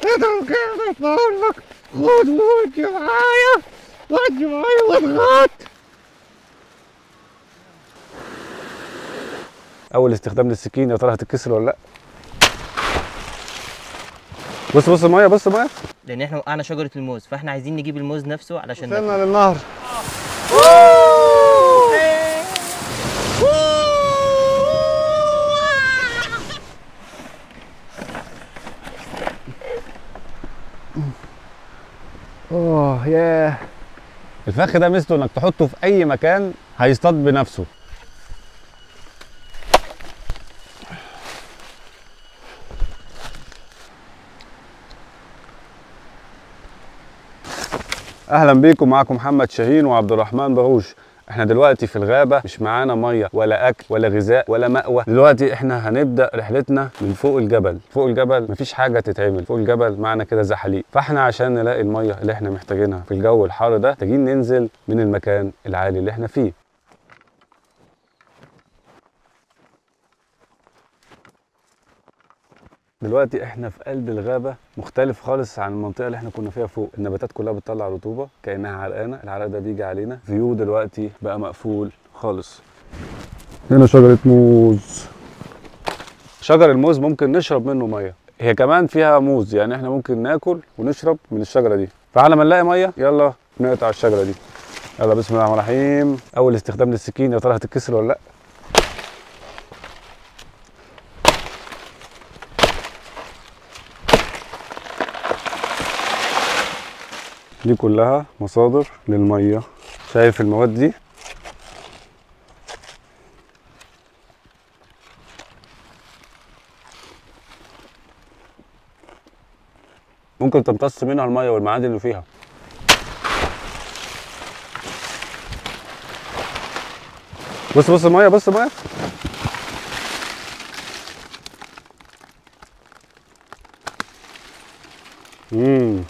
انا كده بقول لك خد ودي معايا ودي معايا واضغط اول استخدام للسكين يا ترى هتتكسر ولا لا بص بص الميه بص الميه لان احنا وقعنا شجره الموز فاحنا عايزين نجيب الموز نفسه علشان ناكله. وصلنا للنهر اوه ياه الفخ ده ميزته انك تحطه في اي مكان هيصطاد بنفسه اهلا بيكم معاكم محمد شاهين وعبد الرحمن باروش احنا دلوقتي في الغابة مش معانا مية ولا اكل ولا غذاء ولا مأوى دلوقتي احنا هنبدأ رحلتنا من فوق الجبل فوق الجبل مفيش حاجة تتعمل فوق الجبل معنا كده زحاليق فاحنا عشان نلاقي المية اللي احنا محتاجينها في الجو الحار ده محتاجين ننزل من المكان العالي اللي احنا فيه دلوقتي احنا في قلب الغابة مختلف خالص عن المنطقة اللي احنا كنا فيها فوق النباتات كلها بتطلع رطوبة كأنها عرقانة العرق ده بيجي علينا فيو دلوقتي بقى مقفول خالص هنا شجرة موز شجر الموز ممكن نشرب منه مية هي كمان فيها موز يعني احنا ممكن ناكل ونشرب من الشجرة دي فعلى ما نلاقي مية يلا نقطع الشجرة دي يلا بسم الله الرحمن الرحيم اول استخدام للسكين يا ترى هتتكسر ولا لا دي كلها مصادر للميه شايف المواد دي ممكن تمتص منها الميه والمعادن اللي فيها بص بص الميه بص الميه امم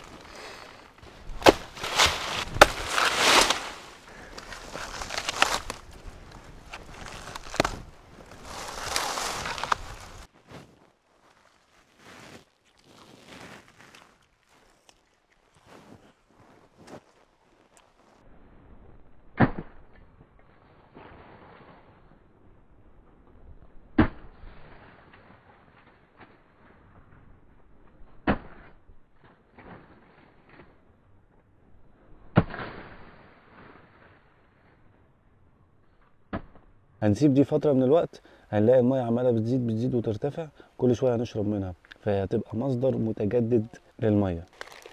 هنسيب دي فترة من الوقت هنلاقي المية عمالة بتزيد بتزيد وترتفع كل شوية هنشرب منها فهي هتبقى مصدر متجدد للمية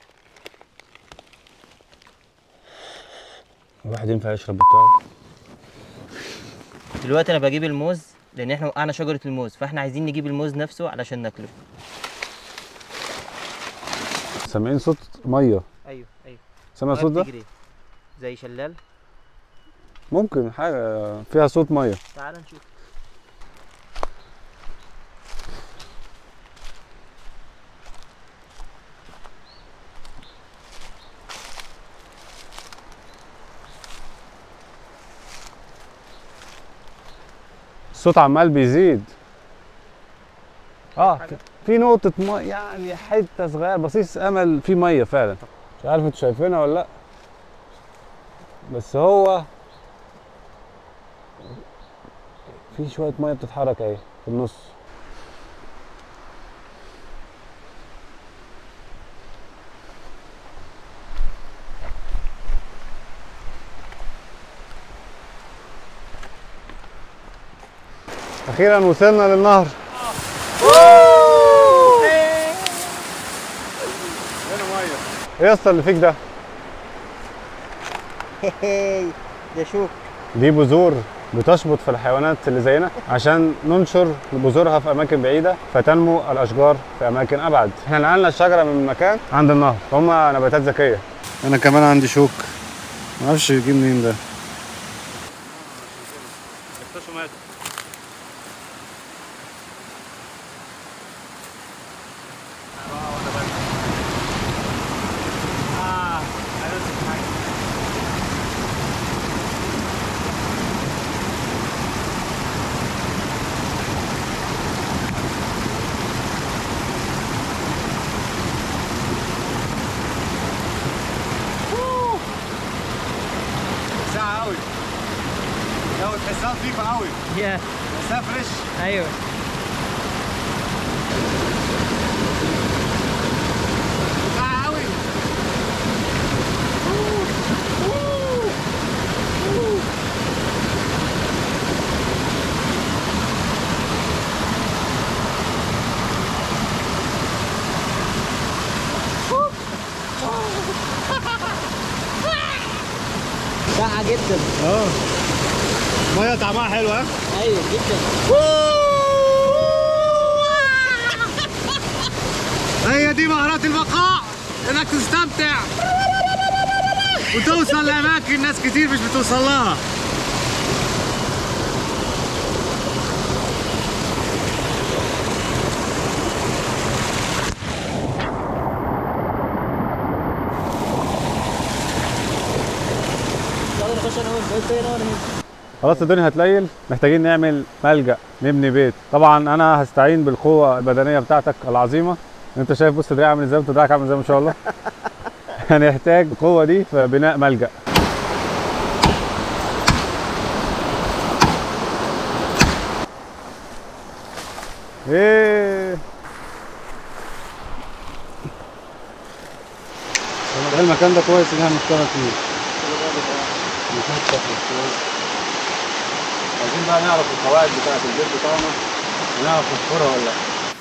الواحد ينفع يشرب بتاعه دلوقتي انا بجيب الموز لان احنا وقعنا شجره الموز فاحنا عايزين نجيب الموز نفسه علشان ناكله سامعين صوت مية ايوه ايوه سامع الصوت ده؟ بتجري زي شلال ممكن حاجة فيها صوت مية تعال نشوف الصوت عمال بيزيد اه في نقطة مية يعني حتة صغيرة بصيص أمل في مية فعلا مش عارف انتوا شايفينها ولا لأ بس هو في شوية مية بتتحرك اهي في النص أخيرا وصلنا للنهر هنا مية ايه يا اسطى اللي فيك ده؟ ده شوف دي بذور بتشبط في الحيوانات اللي زينا عشان ننشر بذورها في اماكن بعيده فتنمو الاشجار في اماكن ابعد احنا نقلنا الشجره من مكان عند النهر هم نباتات ذكيه انا كمان عندي شوك ما اعرفش يجي منين ده تحسها نظيفه قوي يا تحسها فريش ايوه ساعه قوي ساقعة جدا اه ميه طعمها حلو ها ايوه جدا هي دي مهارات البقاء انك تستمتع وتوصل لاماكن ناس كتير مش بتوصل لها يلا نخش انا وانت انت هنا وانا هنا خلاص الدنيا هتليل محتاجين نعمل ملجأ نبني بيت طبعا انا هستعين بالقوة البدنية بتاعتك العظيمة انت شايف بص دراعي عامل ازاي وانت دراعك عامل ازاي ما شاء الله هنحتاج القوة دي في بناء ملجأ ايه ده المكان ده كويس ان احنا نشتغل فيه نفتح نشتغل عايزين بقى نعرف القواعد بتاعة البيت بتاعنا ونعرف نحفرها ولا لا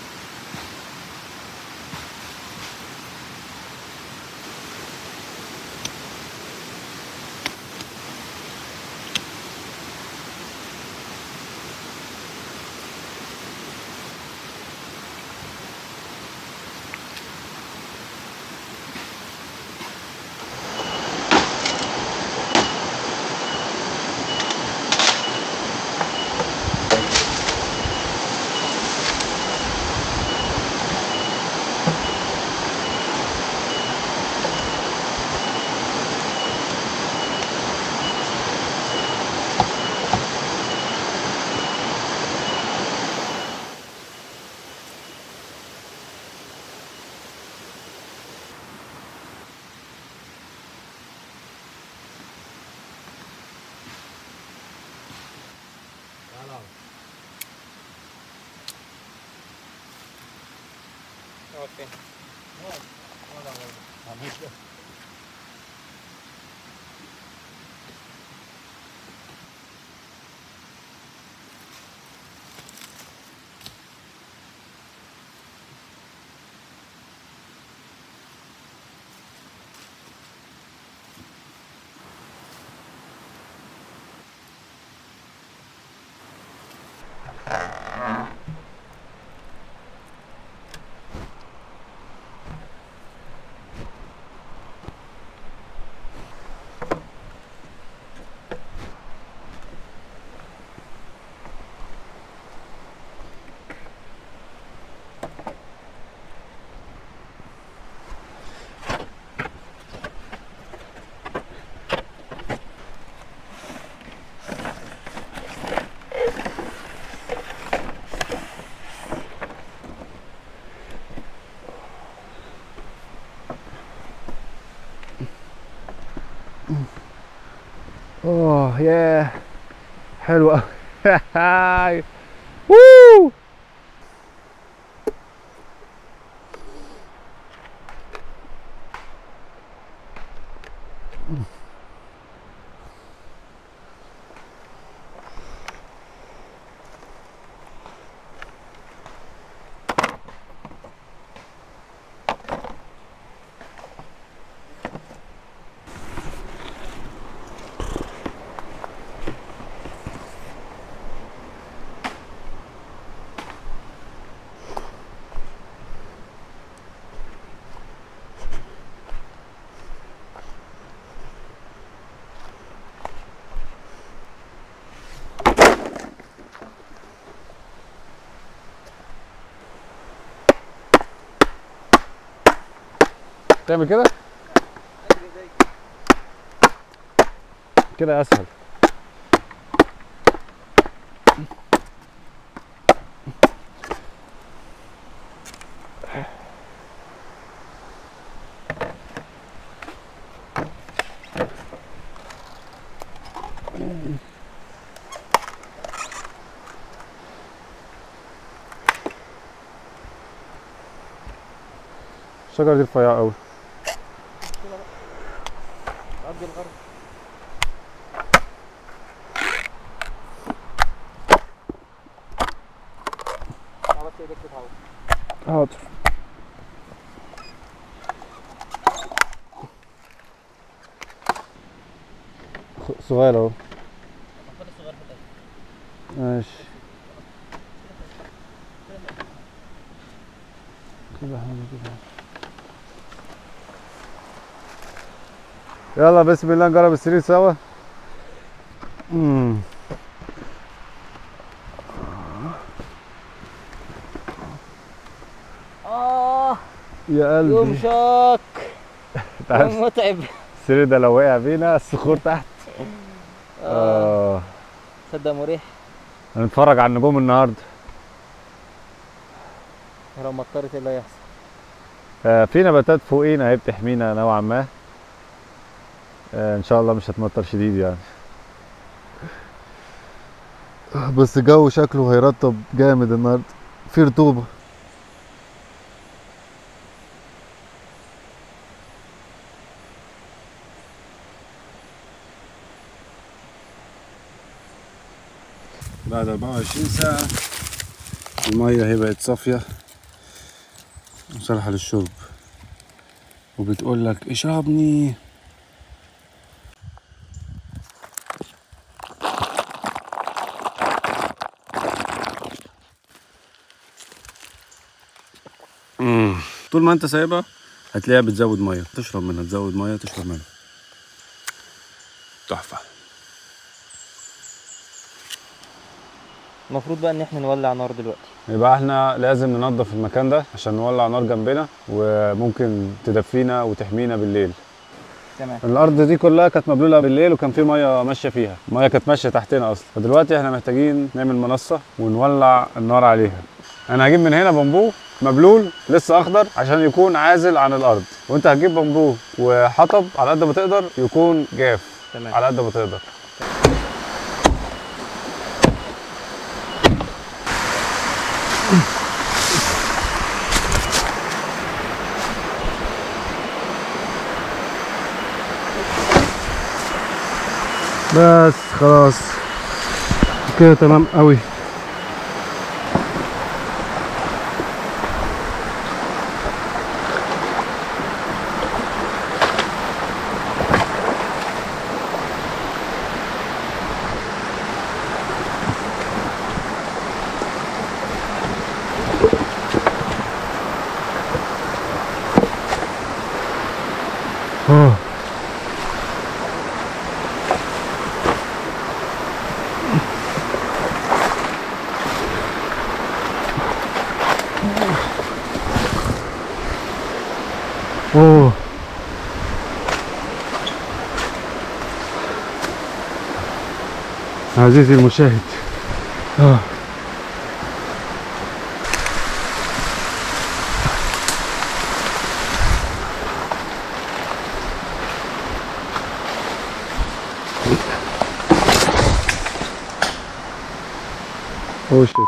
اوكي اوه ياه حلو قوي ووو تعمل كده كده اسهل الشجره دي رفيعه قوي عبد الغرب بس ايدك تتعود حاضر خ- صغير اهو خد الصغير في الاخر ماشي كده حاجة كده يلا بسم الله نجرب السرير سوا مم. اه يا يوم قلبي شاك انت عارف يوم متعب السرير ده لو وقع بينا الصخور تحت اه اه صدق مريح هنتفرج على النجوم النهارده لو مطرت ايه اللي هيحصل آه، في نباتات فوقينا هي بتحمينا نوعا ما آه، ان شاء الله مش هتمطر شديد يعني بس الجو شكله هيرطب جامد النهارده في رطوبه بعد 24 ساعة المية هي بقت صافية وصالحة للشرب وبتقول لك اشربني مم. طول ما انت سايبها هتلاقيها بتزود ميه تشرب منها تزود ميه تشرب منها تحفه المفروض بقى ان احنا نولع نار دلوقتي يبقى احنا لازم ننظف المكان ده عشان نولع نار جنبنا وممكن تدفينا وتحمينا بالليل تمام الارض دي كلها كانت مبلوله بالليل وكان في ميه ماشيه فيها الميه كانت ماشيه تحتنا اصلا فدلوقتي احنا محتاجين نعمل منصه ونولع النار عليها انا هجيب من هنا بامبو مبلول لسه اخضر عشان يكون عازل عن الارض وانت هتجيب بامبو وحطب على قد ما تقدر يكون جاف تمام على قد ما تقدر بس خلاص كده تمام قوي اه اوه عزيزي المشاهد آه. اوه شيت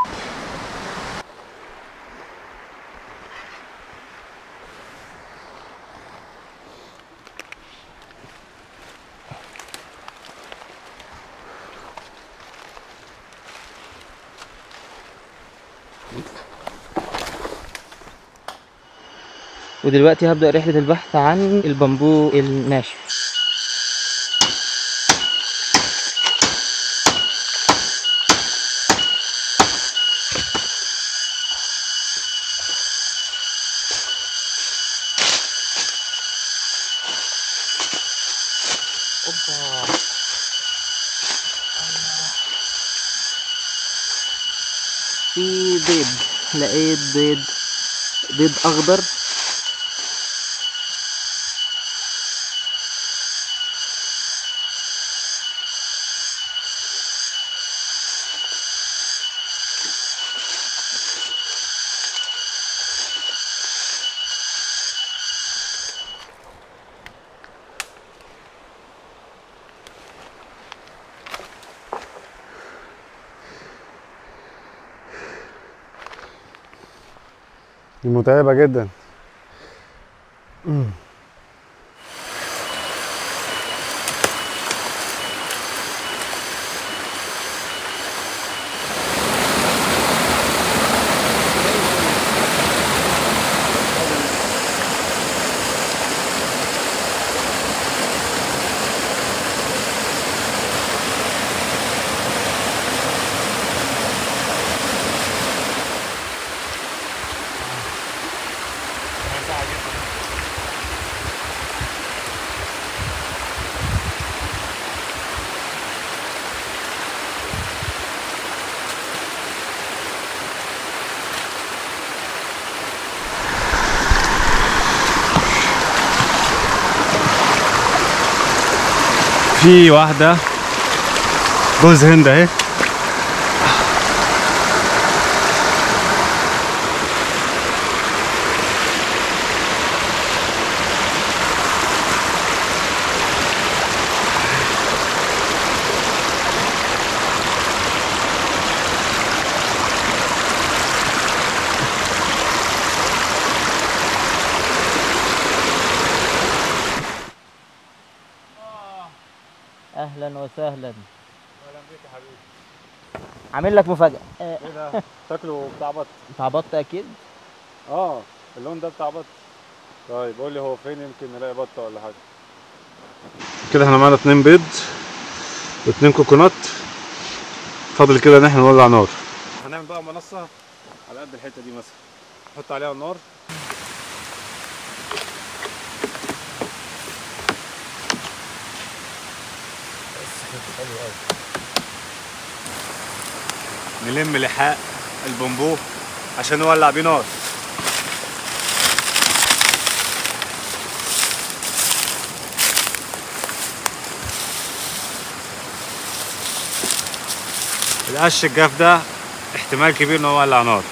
ودلوقتي هبدأ رحلة البحث عن البامبو الناشف اوبا في بيض لقيت بيض بيض اخضر دي متعبه جدا في واحدة جوز هند اهي اهلا وسهلا عامل لك مفاجاه آه، ايه ده؟ شكله بتاع بط بتاع بط اكيد اه اللون ده بتاع بط طيب قول لي هو فين يمكن نلاقي بطه ولا حاجه كده احنا معانا اتنين بيض واتنين كوكونات فاضل كده ان احنا نولع نار هنعمل بقى منصه على قد الحته دي مثلا نحط عليها النار نلم لحاء البامبو عشان نولع بيه نار القش الجاف ده احتمال كبير ان هو يولع نار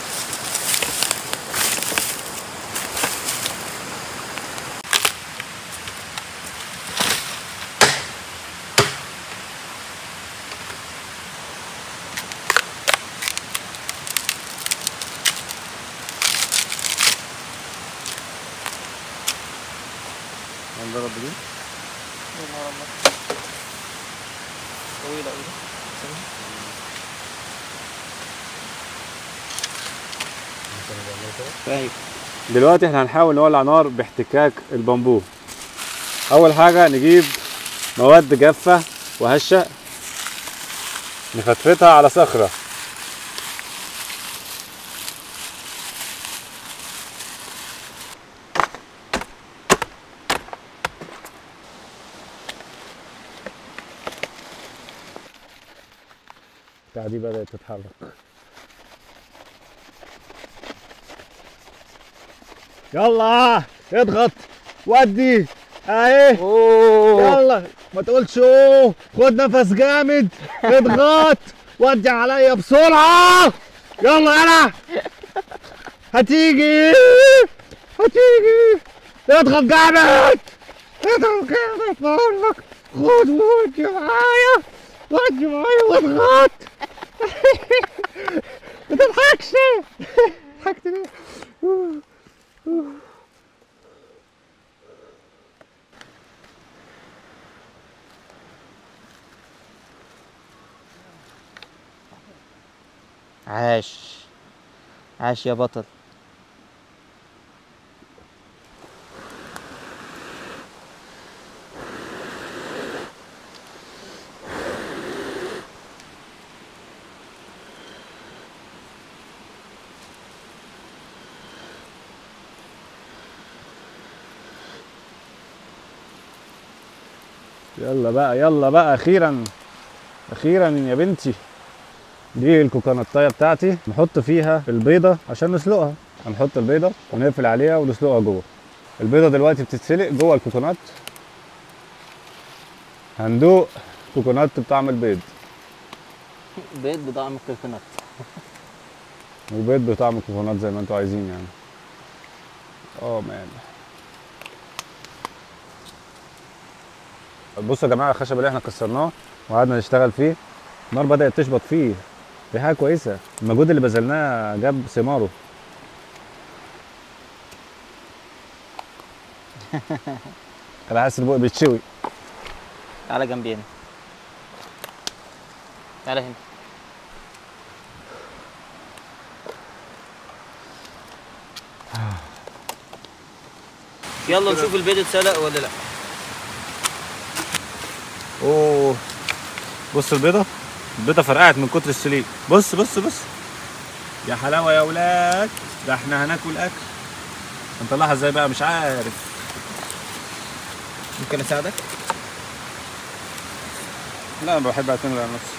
هنضرب دي طويله قوي طيب دلوقتي احنا هنحاول نولع نار باحتكاك البامبو اول حاجه نجيب مواد جافه وهشه نفتفتها على صخره بتاع دي بدأت تتحرك يلا اضغط ودي اهي اوه يلا ما تقولش اوه خد نفس جامد اضغط ودي عليا بسرعة يلا يلا هتيجي هتيجي اضغط جامد اضغط جامد بقول لك خد ودي معايا ودي معايا واضغط ما تضحكش ضحكت ليه عاش عاش يا بطل يلا بقى يلا بقى اخيرا اخيرا يا بنتي دي الكوكوناتايه بتاعتي نحط فيها البيضه عشان نسلقها هنحط البيضه ونقفل عليها ونسلقها جوه البيضه دلوقتي بتتسلق جوه الكوكونات هندوق كوكونات بطعم البيض بيض بطعم الكوكونات وبيض بطعم الكوكونات زي ما انتوا عايزين يعني اه مان بصوا يا جماعه الخشب اللي احنا كسرناه وقعدنا نشتغل فيه النار بدات تشبط فيه دي حاجه كويسه المجهود اللي بذلناه جاب ثماره انا حاسس البوق بيتشوي تعالى جنبي هنا تعالى هنا يلا نشوف البيض اتسلق ولا لا اوه بص البيضه البيضه فرقعت من كتر السليق بص بص بص يا حلاوه يا ولاد ده احنا هناكل اكل هنطلعها ازاي بقى مش عارف ممكن اساعدك لا انا بحب اعتمد على نفسي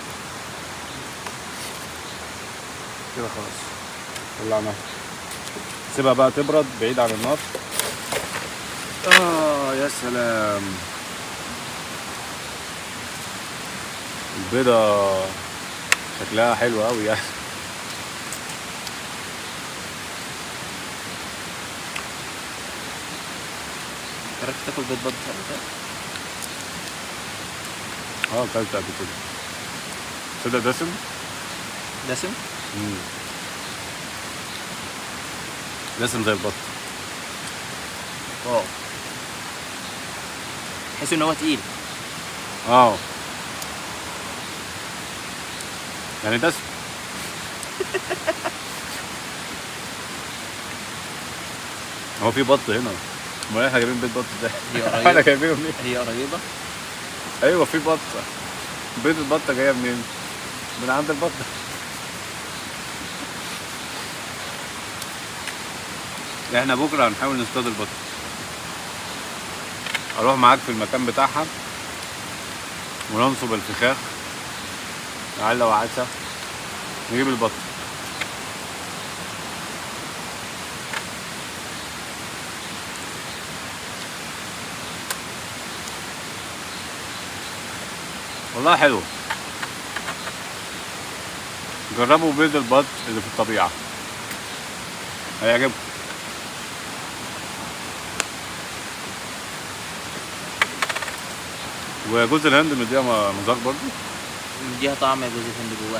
كده خلاص طلعناها سيبها بقى تبرد بعيد عن النار اه يا سلام البيضة شكلها حلو قوي يعني جربت تاكل بيض بط قبل كده؟ اه اكلت قبل كده تصدق دسم؟ دسم مم. دسم زي البط واو تحس ان هو تقيل اه يعني دسم هو في بط هنا امال احنا جايبين بيت بط ده هي احنا قريبة جايبينه منين؟ هي قريبة ايوه في بطه بيض البطه جايه منين؟ من عند البطه احنا بكره هنحاول نصطاد البطه اروح معاك في المكان بتاعها وننصب الفخاخ لعل وعسى نجيب البط والله حلو جربوا بيض البط اللي في الطبيعة هيعجبكم وجوز الهند مديها م- مذاق برضه مديها طعم جوز الهند جواها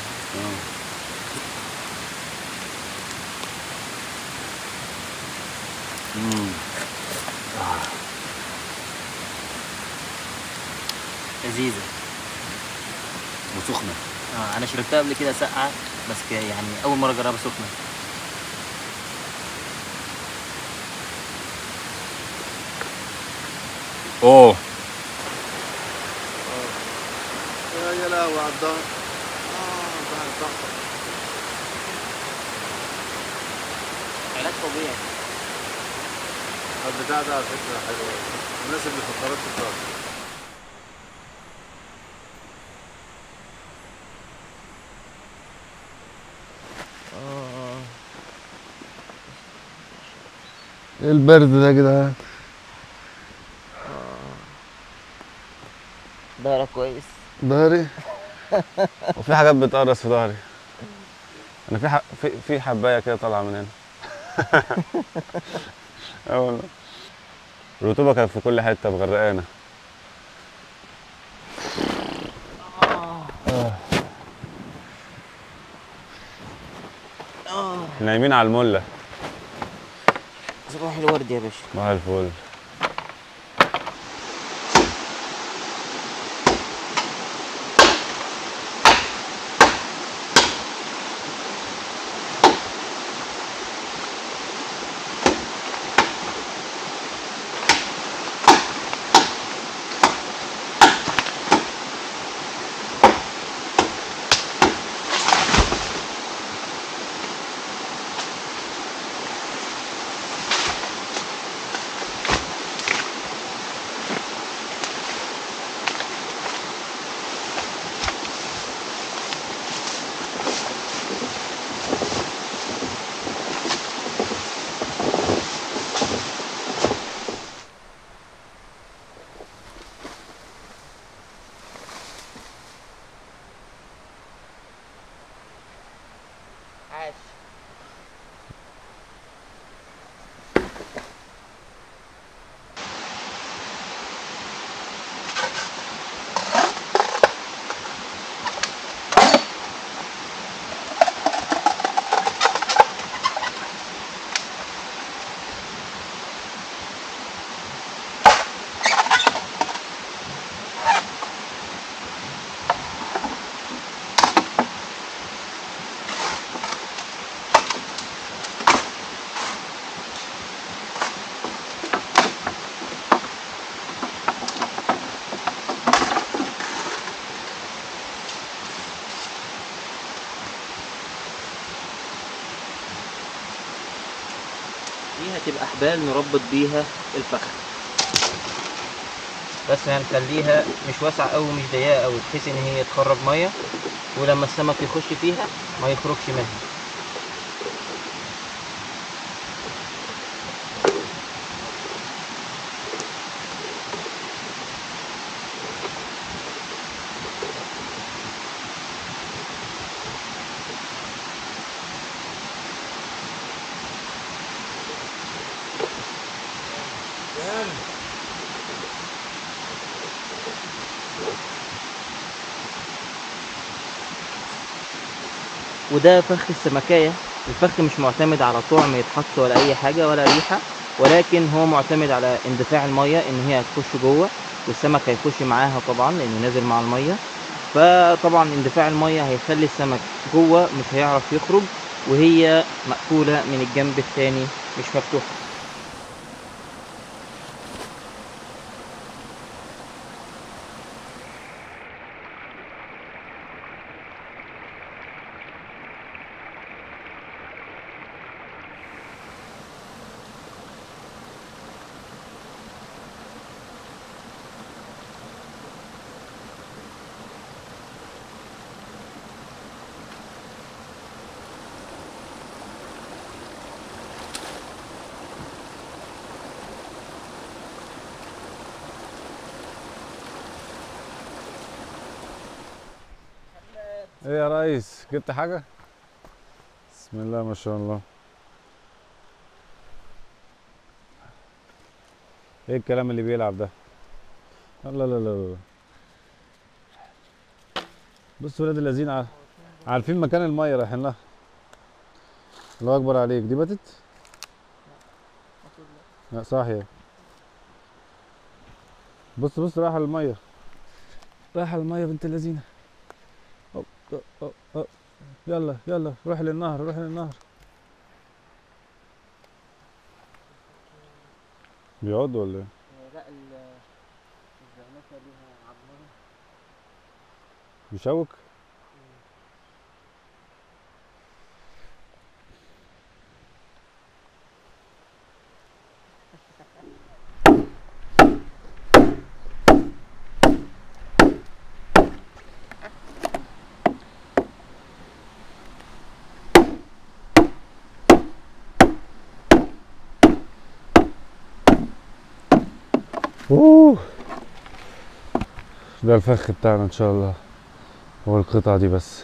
امم لذيذة وسخنة اه انا شربتها قبل كده ساقعة بس ك- يعني اول مرة اجربها سخنة اوه يا لهوي على الضهر اه ضهر تحفه علاج طبيعي البتاع ده على فكره حلو مناسب لفقرات الظهر ايه البرد ده يا جدعان ظهرك كويس ضهري وفي حاجات بتقرص في ظهري انا في ح... في في حبايه كده طالعه من هنا اه والله الرطوبه كانت في كل حته مغرقانا اه نايمين على المله صباح الورد يا باشا صباح الفل البال نربط بيها الفخ بس هنخليها مش واسعة أوي ومش ضيقة أوي بحيث إن هي تخرج مية ولما السمك يخش فيها ما يخرجش منها وده فخ السمكية الفخ مش معتمد على طعم يتحط ولا أي حاجة ولا ريحة ولكن هو معتمد على اندفاع المية إن هي هتخش جوه والسمك هيخش معاها طبعا لأنه نازل مع المية فطبعا اندفاع المية هيخلي السمك جوه مش هيعرف يخرج وهي مقفولة من الجنب التاني مش مفتوحة ايه يا ريس جبت حاجة؟ بسم الله ما شاء الله ايه الكلام اللي بيلعب ده؟ لا لا لا لا بص ولاد الذين ع- عارفين مكان المية رايحين لها الله اكبر عليك دي باتت؟ لا صاحية بص بص رايحة المية رايحة المية بنت اللذينة أوب، أوب، أوب، أوب. يلا يلا روح للنهر روح للنهر بيقعد ولا ايه؟ لا الزعنفة ليها عظمها بيشوك؟ اوه ده الفخ بتاعنا ان شاء الله هو القطعة دي بس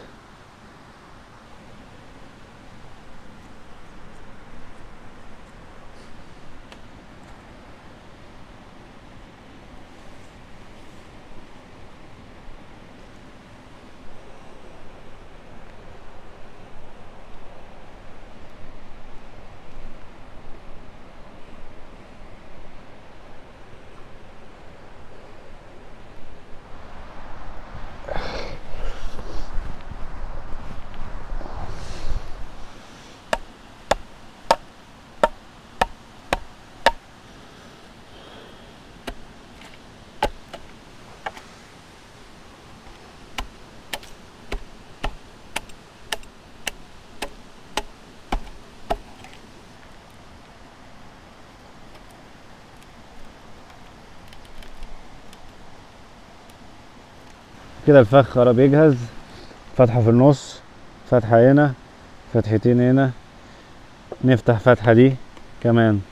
كده الفخ قرب يجهز فتحة في النص فتحة هنا فتحتين هنا نفتح فتحة دي كمان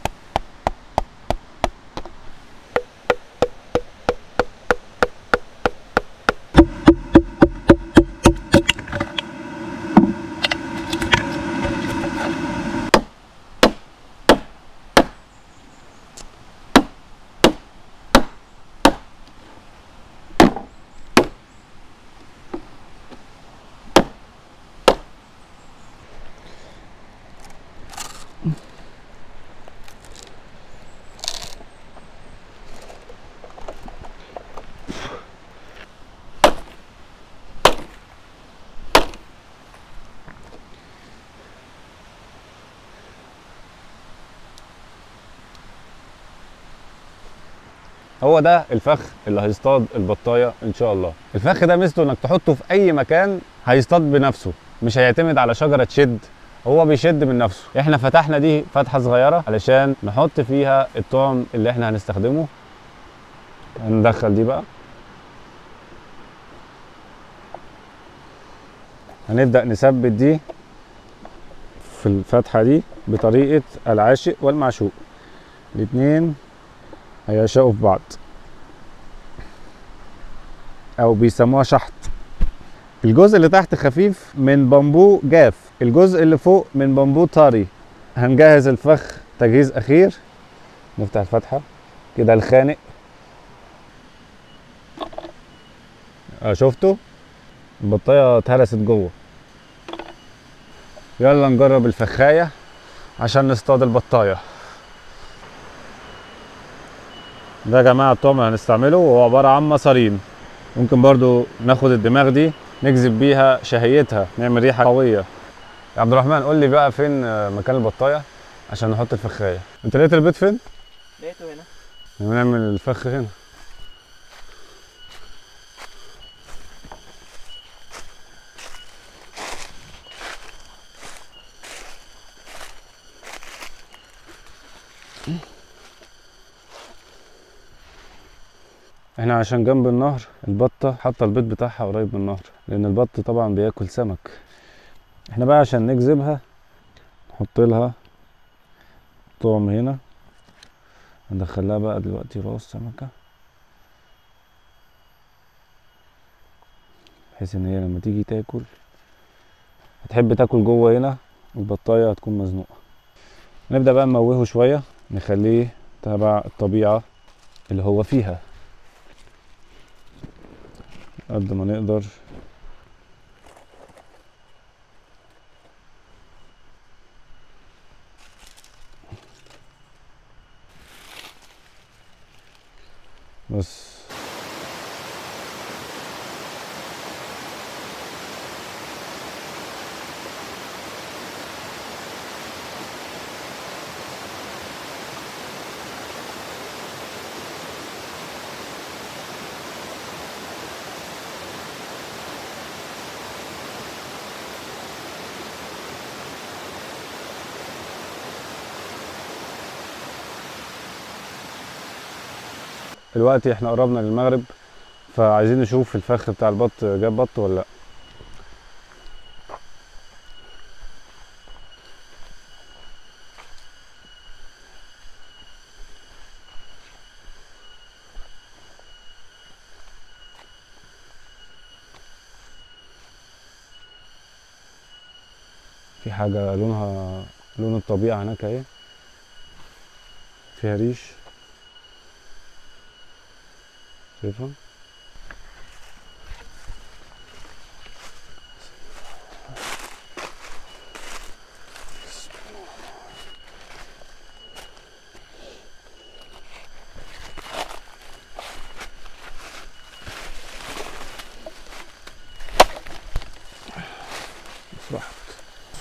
هو ده الفخ اللي هيصطاد البطايه ان شاء الله الفخ ده ميزته انك تحطه في اي مكان هيصطاد بنفسه مش هيعتمد على شجره تشد هو بيشد من نفسه احنا فتحنا دي فتحه صغيره علشان نحط فيها الطعم اللي احنا هنستخدمه هندخل دي بقى هنبدا نثبت دي في الفتحه دي بطريقه العاشق والمعشوق الاتنين هيعشقوا في بعض او بيسموها شحط الجزء اللي تحت خفيف من بامبو جاف الجزء اللي فوق من بامبو طري هنجهز الفخ تجهيز اخير نفتح الفتحه كده الخانق اه شفتوا البطايه اتهرست جوه يلا نجرب الفخايه عشان نصطاد البطايه ده يا جماعه الطعم اللي هنستعمله وهو عباره عن مصارين ممكن برضو ناخد الدماغ دي نجذب بيها شهيتها نعمل ريحه قويه يا عبد الرحمن قول لي بقى فين آه، مكان البطايه عشان نحط الفخايه انت لقيت البيت فين لقيته هنا نعمل الفخ هنا احنا عشان جنب النهر البطة حاطة البيت بتاعها قريب من النهر لأن البط طبعا بياكل سمك احنا بقى عشان نجذبها نحط لها طعم هنا هندخلها بقى دلوقتي راس سمكة بحيث ان هي لما تيجي تاكل هتحب تاكل جوه هنا البطاية هتكون مزنوقة نبدأ بقى نموهه شوية نخليه تبع الطبيعة اللي هو فيها قد ما نقدر بس دلوقتي احنا قربنا للمغرب فعايزين نشوف الفخ بتاع البط جاب بط ولا لا في حاجة لونها لون الطبيعة هناك اهي فيها ريش شايفها راحت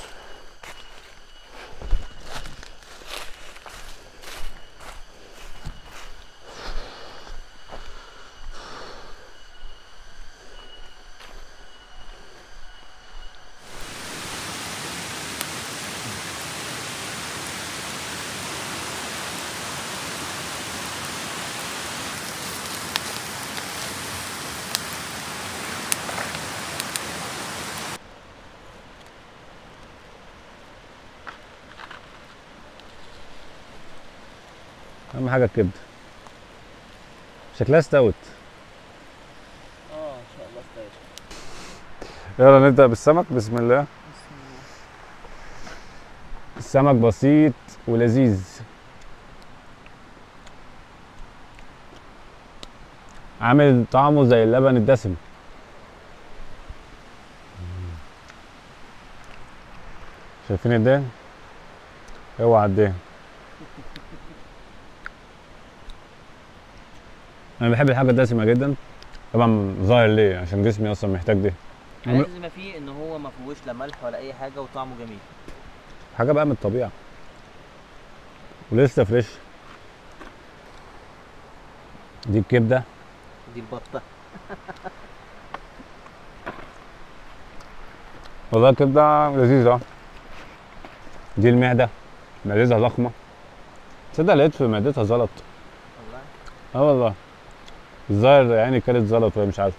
اهم حاجه الكبده شكلها استوت اه ان شاء الله استاذ يلا نبدا بالسمك بسم الله السمك بسيط ولذيذ عامل طعمه زي اللبن الدسم شايفين الدهن اوعى الدهن انا بحب الحاجه الدسمه جدا طبعا ظاهر ليه عشان جسمي اصلا محتاج ده عمر- لازم يبقى فيه ان هو ما فيهوش لا ملح ولا اي حاجه وطعمه جميل حاجه بقى من الطبيعه ولسه فريش دي الكبده دي البطه والله الكبده لذيذه دي المعده معدتها ضخمه تصدق لقيت في معدتها زلط والله اه والله الظاهر يعني كانت زلط وهي مش عارفه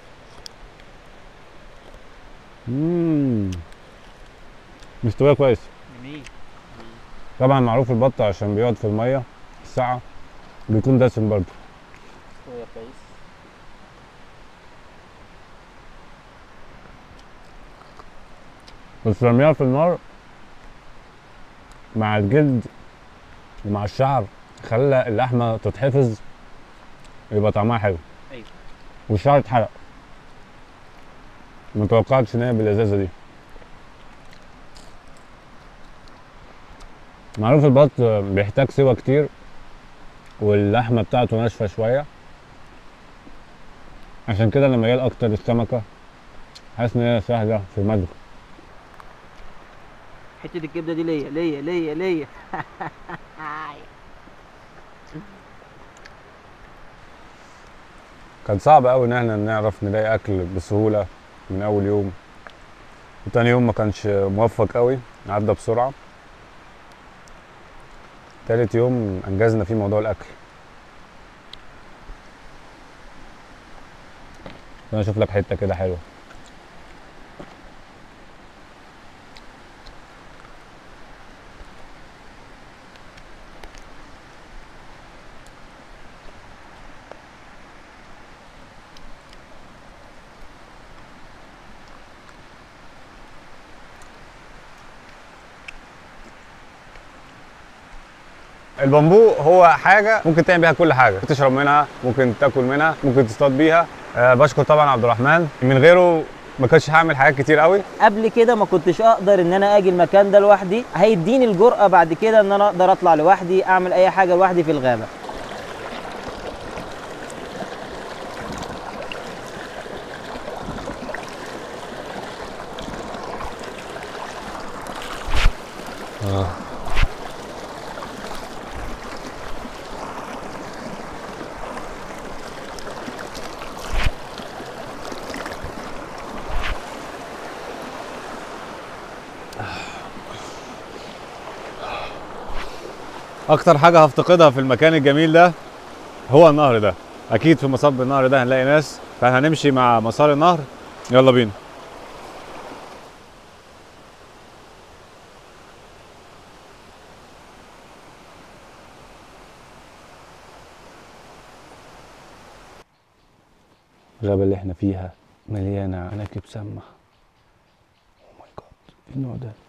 امم مستويه كويس جميل طبعا معروف البط عشان بيقعد في الميه ساعه بيكون دسم برضه شويه كويس بس رميها في النار مع الجلد ومع الشعر خلى اللحمه تتحفظ يبقى طعمها حلو أيوة. والشعر اتحرق متوقعتش ان هي باللذاذه دي معروف البط بيحتاج سوا كتير واللحمه بتاعته ناشفه شويه عشان كده انا ميال اكتر للسمكه حاسس ان هي سهله في المضغ حته الكبده دي ليا ليا ليا ليا كان صعب قوي ان احنا نعرف نلاقي اكل بسهوله من اول يوم وتاني يوم ما كانش موفق قوي عدى بسرعه تالت يوم انجزنا فيه موضوع الاكل انا اشوف لك حته كده حلوه البامبو هو حاجه ممكن تعمل بيها كل حاجه ممكن تشرب منها ممكن تاكل منها ممكن تصطاد بيها أه بشكر طبعا عبد الرحمن من غيره ما كنتش هعمل حاجات كتير قوي قبل كده ما كنتش اقدر ان انا اجي المكان ده لوحدي هيديني الجرأة بعد كده ان انا اقدر اطلع لوحدي اعمل اي حاجة لوحدي في الغابة اكتر حاجه هفتقدها في المكان الجميل ده هو النهر ده اكيد في مصب النهر ده هنلاقي ناس فهنمشي مع مسار النهر يلا بينا الغابه اللي احنا فيها مليانه عناكب سامه او ماي جاد ايه النوع ده